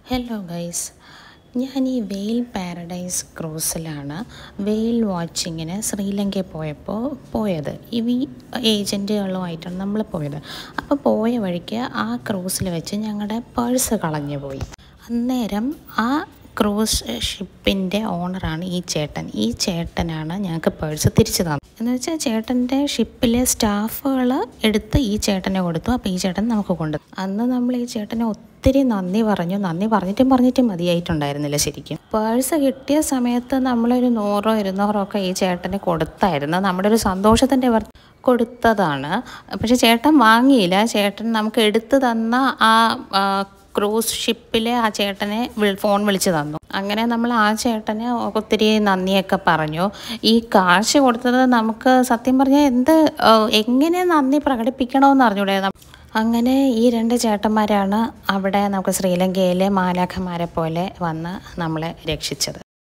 hello guys ഞാൻ ഈ വെയിൽ പാരഡൈസ് ക്രൂസിലാണ് വെയിൽ വാച്ചിങ്ങിന് ശ്രീലങ്കയിൽ പോയപ്പോൾ പോയത് ഈ ഏജൻറ്റുകളുമായിട്ടാണ് നമ്മൾ പോയത് അപ്പോൾ പോയ വഴിക്ക് ആ ക്രൂസിൽ വെച്ച് ഞങ്ങളുടെ പേഴ്സ് കളഞ്ഞു പോയി അന്നേരം ആ ക്രൂസ് ഷിപ്പിൻ്റെ ഓണറാണ് ഈ ചേട്ടൻ ഈ ചേട്ടനാണ് ഞങ്ങൾക്ക് പേഴ്സ് തിരിച്ചു തന്നത് എന്ന് വെച്ചാൽ ചേട്ടൻ്റെ ഷിപ്പിലെ സ്റ്റാഫുകൾ എടുത്ത് ഈ ചേട്ടനെ കൊടുത്തു അപ്പോൾ ഈ ചേട്ടൻ നമുക്ക് കൊണ്ടു അന്ന് നമ്മൾ ഈ ചേട്ടനെ ഒത്തിരി നന്ദി പറഞ്ഞു നന്ദി പറഞ്ഞിട്ടും പറഞ്ഞിട്ടും മതിയായിട്ടുണ്ടായിരുന്നില്ല ശരിക്കും പേഴ്സ് കിട്ടിയ സമയത്ത് നമ്മളൊരു നൂറോ ഇരുന്നൂറോ ഒക്കെ ഈ ചേട്ടന് കൊടുത്തായിരുന്നു നമ്മുടെ ഒരു സന്തോഷത്തിൻ്റെ വർ കൊടുത്തതാണ് പക്ഷെ ചേട്ടൻ വാങ്ങിയില്ല ചേട്ടൻ നമുക്ക് എടുത്തു തന്ന ആ ആ, ക്രൂസ് ഷിപ്പിലെ ആ ചേട്ടനെ വിൾ- ഫോൺ വിളിച്ച് തന്നു അങ്ങനെ നമ്മൾ ആ ചേട്ടന് ഒത്തിരി നന്ദിയൊക്കെ പറഞ്ഞു ഈ കാശ് കൊടുത്തത് നമുക്ക് സത്യം പറഞ്ഞാൽ എന്ത് ആ, എങ്ങനെ നന്ദി പ്രകടിപ്പിക്കണമെന്ന് അറിഞ്ഞൂടെ നം- അങ്ങനെ ഈ രണ്ട് ചേട്ടന്മാരാണ് അവിടെ നമുക്ക് ശ്രീലങ്കയിലെ മാലാഖമാരെ പോലെ വന്ന് നമ്മളെ രക്ഷിച്ചത്